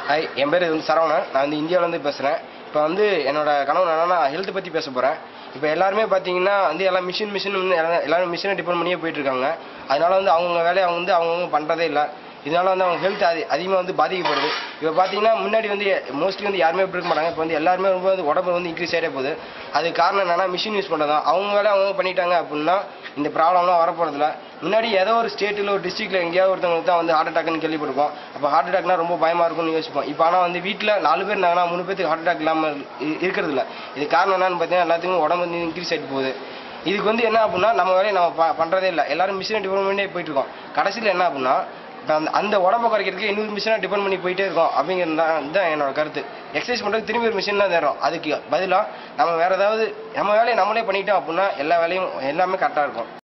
hi என் பேர் வந்து சரவணன் நான் வந்து இந்தியாவிலேருந்து பேசுகிறேன் இப்போ வந்து என்னோட கனவு என்னன்னா ஹெல்த் பற்றி பேச போகிறேன் இப்போ எல்லாருமே பார்த்தீங்கன்னா வந்து எல்லாம் மிஷின் மிஷின் வந்து எல்லா- எல்லாரும் மிஷினை டிபெண்ட் பண்ணியே போயிட்டு இருக்காங்க அதனால வந்து அவங்கவுங்க வேலையை அவங்க வந்து அவங்கவுங்க பண்ணுறதே இல்லை இதனால வந்து அவங்க ஹெல்த் அதி அதிகமாக வந்து பாதிக்கப்படுது இப்போ பார்த்தீங்கன்னா முன்னாடி வந்து மோஸ்ட்லி வந்து யாருமே இப்படி இருக்க மாட்டாங்க இப்போ வந்து எல்லாருமே ரொம்ப வந்து உடம்பு வந்து இன்க்ரீஸ் ஆகிட்டே போகுது அதுக்கு காரணம் என்னன்னா மிஷின் யூஸ் பண்ணுறது தான் அவங்க வேலை அவங்க பண்ணிட்டாங்க அப்படின்னா இந்த ப்ராப்ளம்லாம் வரப்போகிறதில்ல முன்னாடி ஏதோ ஒரு ஸ்டேட்டில் ஒரு டிஸ்ட்ரிக்ட்டில் எங்கேயாவது ஒருத்தவங்களுக்கு தான் வந்து ஹார்ட் அட்டாக்னு கேள்விப்பட்டிருப்போம் அப்போ ஹார்ட் அட்டாக்னா ரொம்ப பயமாக இருக்கும்னு யோசிப்போம் இப்போ ஆனால் வந்து வீட்டில் நாலு பேர் இருந்தாங்கன்னா மூணு பேருக்கு ஹார்ட் அட்டாக் இல்லாமல் இ- இருக்கிறது இல்ல இது காரணம் என்னன்னு பார்த்தீங்கன்னா எல்லாத்துக்கும் உடம்பு வந்து இன்க்ரீஸ் ஆகிட்டு போகுது இதுக்கு வந்து என்ன அப்படின்னா நம்ம வேலையை நம்ம ப பண்ணுறதே இல்லை எல்லாரும் மிஷினை டிபெண்ட் பண்ணியே போயிட்டு இருக்கோம் கடைசியில் என்ன அப்படின்னா இப்ப அந்த அந்த உடம்ப குறைக்கிறதுக்கு இன்னொரு மிஷினை டிபெண்ட் பண்ணி போயிட்டே இருக்கோம் அப்படிங்கிறது தான் தான் என்னோட கருத்து எக்ஸசைஸ் பண்ணுறது திரும்பி ஒரு மிஷின் தான் தேடுறோம் அதுக்கு பதிலாக நம்ம வேறு ஏதாவது நம்ம வேலையை நம்மளே பண்ணிட்டோம் அப்படின்னா எல்லா வேலையும் எல்லாமே கரெக்டாக இருக்கும்